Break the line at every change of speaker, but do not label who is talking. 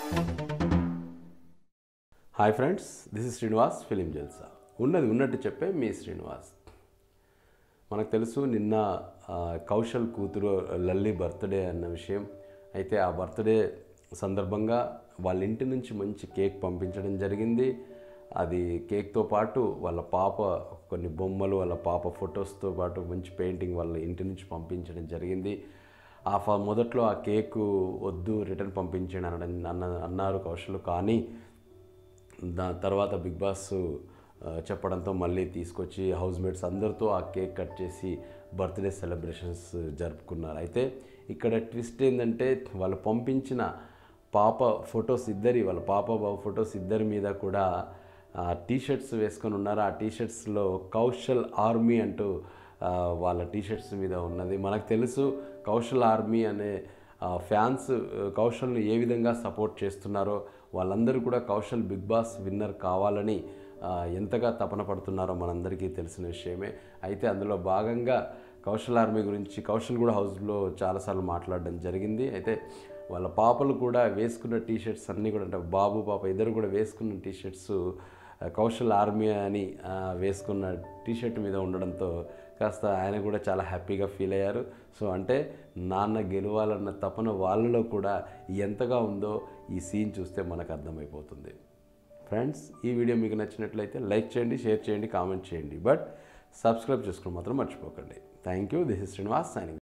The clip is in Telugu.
hi friends this is Srinivas film Jalsa ఉన్నది ఉన్నట్టు చెప్పే మీ శ్రీనివాస్ మనకు తెలుసు నిన్న ఆ, కౌశల్ కూతురు లల్లి బర్త్డే అన్న విషయం అయితే ఆ బర్త్డే సందర్భంగా వాళ్ళ ఇంటి నుంచి మంచి కేక్ పంపించడం జరిగింది అది కేక్తో పాటు వాళ్ళ పాప కొన్ని బొమ్మలు వాళ్ళ పాప ఫొటోస్తో పాటు మంచి పెయింటింగ్ వాళ్ళ ఇంటి నుంచి పంపించడం జరిగింది ఆ ఫ మొదట్లో ఆ కేకు వద్దు రిటర్న్ పంపించండి అనడం అన్న అన్నారు కౌశల్ కానీ దాని తర్వాత బిగ్ బాస్ ఆ, చెప్పడంతో మళ్ళీ తీసుకొచ్చి హౌస్ మేట్స్ అందరితో ఆ కేక్ కట్ చేసి బర్త్డే సెలబ్రేషన్స్ జరుపుకున్నారు అయితే ఇక్కడ ట్విస్ట్ ఏంటంటే వాళ్ళు పంపించిన పాప ఫొటోస్ ఇద్దరి వాళ్ళ పాప బాబు ఫొటోస్ ఇద్దరి మీద కూడా టీ షర్ట్స్ వేసుకొని ఉన్నారు ఆ టీ షర్ట్స్లో కౌశల్ ఆర్మీ అంటూ ఆ, వాళ్ళ టీ షర్ట్స్ మీద ఉన్నది మనకు తెలుసు కౌశల్ ఆర్మీ అనే ఆ, ఫ్యాన్స్ ఆ, కౌశల్ని ఏ విధంగా సపోర్ట్ చేస్తున్నారో వాళ్ళందరూ కూడా కౌశల్ బిగ్ బాస్ విన్నర్ కావాలని ఆ, ఎంతగా తపన పడుతున్నారో మనందరికీ తెలిసిన విషయమే అయితే అందులో భాగంగా కౌశల్ ఆర్మీ గురించి కౌశల్ కూడా హౌస్లో చాలాసార్లు మాట్లాడడం జరిగింది అయితే వాళ్ళ పాపలు కూడా వేసుకున్న టీ షర్ట్స్ అన్నీ కూడా అంటే బాబు పాప ఇద్దరు కూడా వేసుకున్న టీ షర్ట్స్ కౌశల్ ఆర్మీ అని ఆ, వేసుకున్న టీ షర్ట్ మీద ఉండడంతో కాస్త ఆయన కూడా చాలా హ్యాపీగా ఫీల్ అయ్యారు సో అంటే నాన్న గెలవాలన్న తపన వాళ్ళలో కూడా ఎంతగా ఉందో ఈ సీన్ చూస్తే మనకు అర్థమైపోతుంది ఫ్రెండ్స్ ఈ వీడియో మీకు నచ్చినట్లయితే లైక్ చేయండి షేర్ చేయండి కామెంట్ చేయండి బట్ సబ్స్క్రైబ్ చేసుకోవడం మాత్రం మర్చిపోకండి thank you this is Srinivas signing